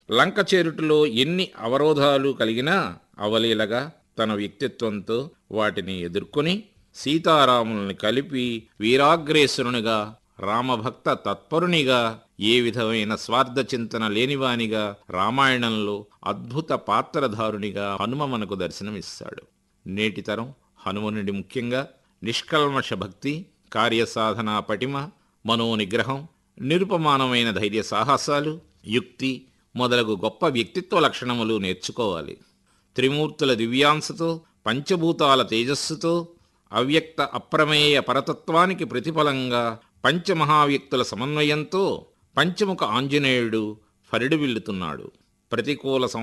లంక చేరుటలో ఎన్ని అవరోధాలు కలిగినా అవలీలగా తన వ్యక్తిత్వంతో వాటిని ఎదుర్కొని సీతారాముల్ని కలిపి వీరాగ్రేసురునిగా రామభక్త తత్పరునిగా ఏ విధమైన స్వార్థ చింతన లేనివానిగా రామాయణంలో అద్భుత పాత్రధారునిగా హనుమ మనకు దర్శనమిస్తాడు నేటి తరం హనుమనుడి ముఖ్యంగా నిష్కల్మష భక్తి కార్యసాధన పటిమ మనోనిగ్రహం నిరుపమానమైన ధైర్య సాహసాలు యుక్తి మొదలగు గొప్ప వ్యక్తిత్వ లక్షణములు నేర్చుకోవాలి త్రిమూర్తుల దివ్యాంశతో పంచభూతాల తేజస్సుతో అవ్యక్త అప్రమేయ పరతత్వానికి ప్రతిఫలంగా పంచమహావ్యక్తుల సమన్వయంతో పంచముఖ ఆంజనేయుడు ఫరిడు విల్లుతున్నాడు ప్రతికూల సం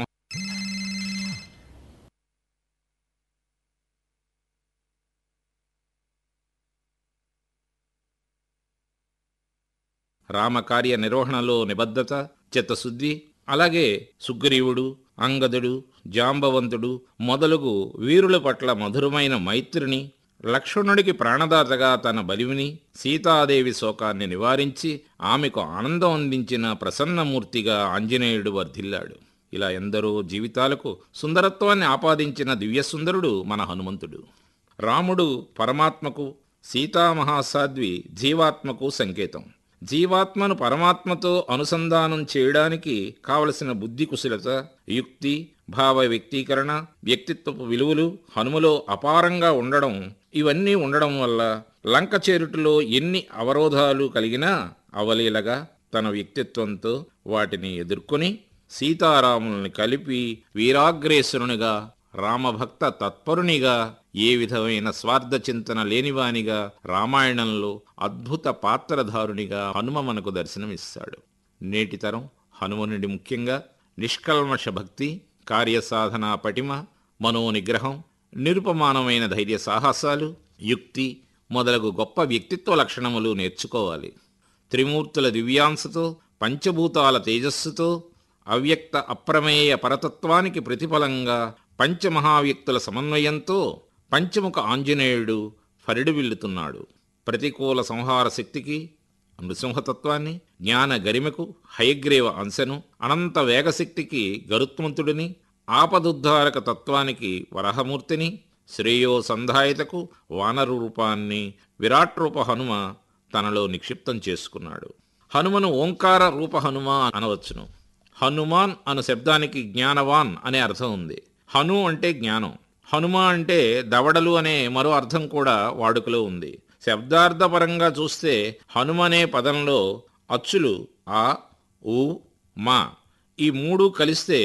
రామకార్య నిర్వహణలో నిబద్ధత చిత్తశుద్ధి అలాగే సుగ్రీవుడు అంగదుడు జాంబవంతుడు మొదలగు వీరుల పట్ల మధురమైన మైత్రిని లక్ష్మణుడికి ప్రాణదాతగా తన బలివిని సీతాదేవి శోకాన్ని నివారించి ఆమెకు ఆనందం అందించిన ప్రసన్నమూర్తిగా ఆంజనేయుడు వర్ధిల్లాడు ఇలా ఎందరో జీవితాలకు సుందరత్వాన్ని ఆపాదించిన దివ్యసుందరుడు మన హనుమంతుడు రాముడు పరమాత్మకు సీతామహాసాధ్వి జీవాత్మకు సంకేతం జీవాత్మను పరమాత్మతో అనుసంధానం చేయడానికి కావలసిన బుద్ధి కుశలత యుక్తి భావ వ్యక్తీకరణ వ్యక్తిత్వపు విలువలు హనుమలో అపారంగా ఉండడం ఇవన్నీ ఉండడం వల్ల లంక చేరుటలో ఎన్ని అవరోధాలు కలిగినా అవలీలగా తన వ్యక్తిత్వంతో వాటిని ఎదుర్కొని సీతారాముల్ని కలిపి వీరాగ్రేసురునిగా రామభక్త తత్పరునిగా ఏ విధమైన స్వార్థ చింతన లేనివానిగా రామాయణంలో అద్భుత పాత్రధారునిగా హనుమ మనకు దర్శనమిస్తాడు నేటి తరం హనుమనుడి ముఖ్యంగా నిష్కల్మష భక్తి కార్యసాధన పటిమ మనోనిగ్రహం నిరుపమానమైన ధైర్య సాహసాలు యుక్తి మొదలగు గొప్ప వ్యక్తిత్వ లక్షణములు నేర్చుకోవాలి త్రిమూర్తుల దివ్యాంశతో పంచభూతాల తేజస్సుతో అవ్యక్త అప్రమేయ పరతత్వానికి ప్రతిఫలంగా పంచమహావ్యక్తుల సమన్వయంతో పంచముఖ ఆంజనేయుడు ఫరిడు విల్లుతున్నాడు ప్రతికూల సంహార శక్తికి నృసింహతత్వాన్ని జ్ఞాన గరిమకు హయగ్రీవ అంశను అనంత వేగశక్తికి గరుత్మంతుడిని ఆపదుద్ధారక తత్వానికి వరహమూర్తిని శ్రేయో సంధాయతకు వానరు రూపాన్ని విరాట్ రూప హనుమ తనలో నిక్షిప్తం చేసుకున్నాడు హనుమను ఓంకార రూప హనుమ అనవచ్చును హనుమాన్ అను శబ్దానికి జ్ఞానవాన్ అనే అర్థం ఉంది హను అంటే జ్ఞానం హనుమ అంటే దవడలు అనే మరో అర్థం కూడా వాడుకలో ఉంది శబ్దార్థపరంగా చూస్తే హనుమ అనే పదంలో అచ్చులు ఆ ఉ మా ఈ మూడు కలిస్తే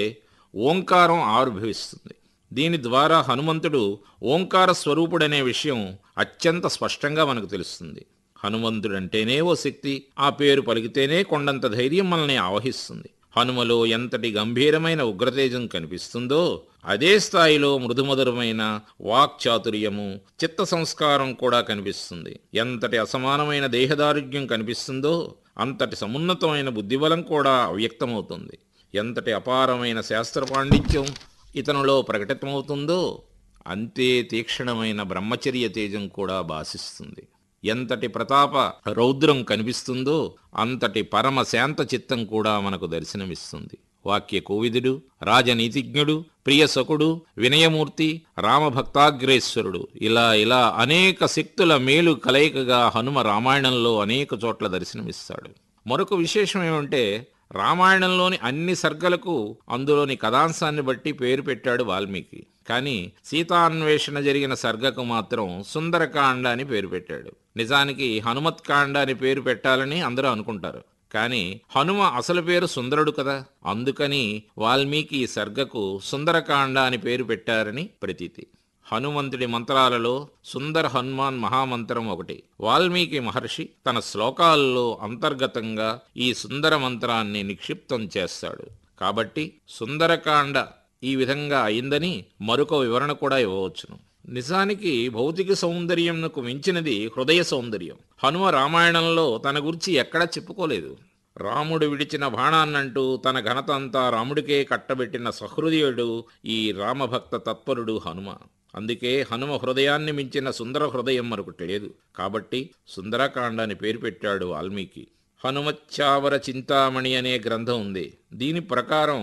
ఓంకారం ఆవిర్భవిస్తుంది దీని ద్వారా హనుమంతుడు ఓంకార స్వరూపుడనే విషయం అత్యంత స్పష్టంగా మనకు తెలుస్తుంది హనుమంతుడంటేనే ఓ శక్తి ఆ పేరు పలికితేనే కొండంత ధైర్యం మనల్ని ఆవహిస్తుంది హనుమలో ఎంతటి గంభీరమైన ఉగ్రతేజం కనిపిస్తుందో అదే స్థాయిలో మృదుమధురమైన వాక్చాతుర్యము చిత్త సంస్కారం కూడా కనిపిస్తుంది ఎంతటి అసమానమైన దేహదారుఢ్యం కనిపిస్తుందో అంతటి సమున్నతమైన బుద్ధిబలం కూడా అవ్యక్తమవుతుంది ఎంతటి అపారమైన శాస్త్ర పాండిత్యం ఇతనులో ప్రకటితమవుతుందో అంతే తీక్షణమైన బ్రహ్మచర్య తేజం కూడా భాషిస్తుంది ఎంతటి ప్రతాప రౌద్రం కనిపిస్తుందో అంతటి పరమ శాంత చిత్తం కూడా మనకు దర్శనమిస్తుంది వాక్య కోవిదుడు రాజనీతిజ్ఞుడు ప్రియసకుడు వినయమూర్తి రామభక్తాగ్రేశ్వరుడు ఇలా ఇలా అనేక శక్తుల మేలు కలయికగా హనుమ రామాయణంలో అనేక చోట్ల దర్శనమిస్తాడు మరొక విశేషం ఏమంటే రామాయణంలోని అన్ని సర్గలకు అందులోని కథాంశాన్ని బట్టి పేరు పెట్టాడు వాల్మీకి కానీ సీతాన్వేషణ జరిగిన సర్గకు మాత్రం సుందరకాండ అని పేరు పెట్టాడు నిజానికి హనుమత్కాండ అని పేరు పెట్టాలని అందరూ అనుకుంటారు కానీ హనుమ అసలు పేరు సుందరుడు కదా అందుకని వాల్మీకి ఈ సర్గకు సుందరకాండ అని పేరు పెట్టారని ప్రతీతి హనుమంతుడి మంత్రాలలో సుందర హనుమాన్ మహామంత్రం ఒకటి వాల్మీకి మహర్షి తన శ్లోకాల్లో అంతర్గతంగా ఈ సుందర మంత్రాన్ని నిక్షిప్తం చేస్తాడు కాబట్టి సుందరకాండ ఈ విధంగా అయిందని మరొక వివరణ కూడా ఇవ్వవచ్చును నిజానికి భౌతిక సౌందర్యంకు మించినది హృదయ సౌందర్యం హనుమ రామాయణంలో తన గురించి ఎక్కడా చెప్పుకోలేదు రాముడు విడిచిన బాణాన్నంటూ తన ఘనత అంతా రాముడికే కట్టబెట్టిన సహృదయుడు ఈ రామభక్త తత్పరుడు హనుమ అందుకే హనుమ హృదయాన్ని మించిన సుందర హృదయం మరొకటి లేదు కాబట్టి సుందరకాండ అని పేరు పెట్టాడు వాల్మీకి హనుమచ్చావర చింతామణి అనే గ్రంథం ఉంది దీని ప్రకారం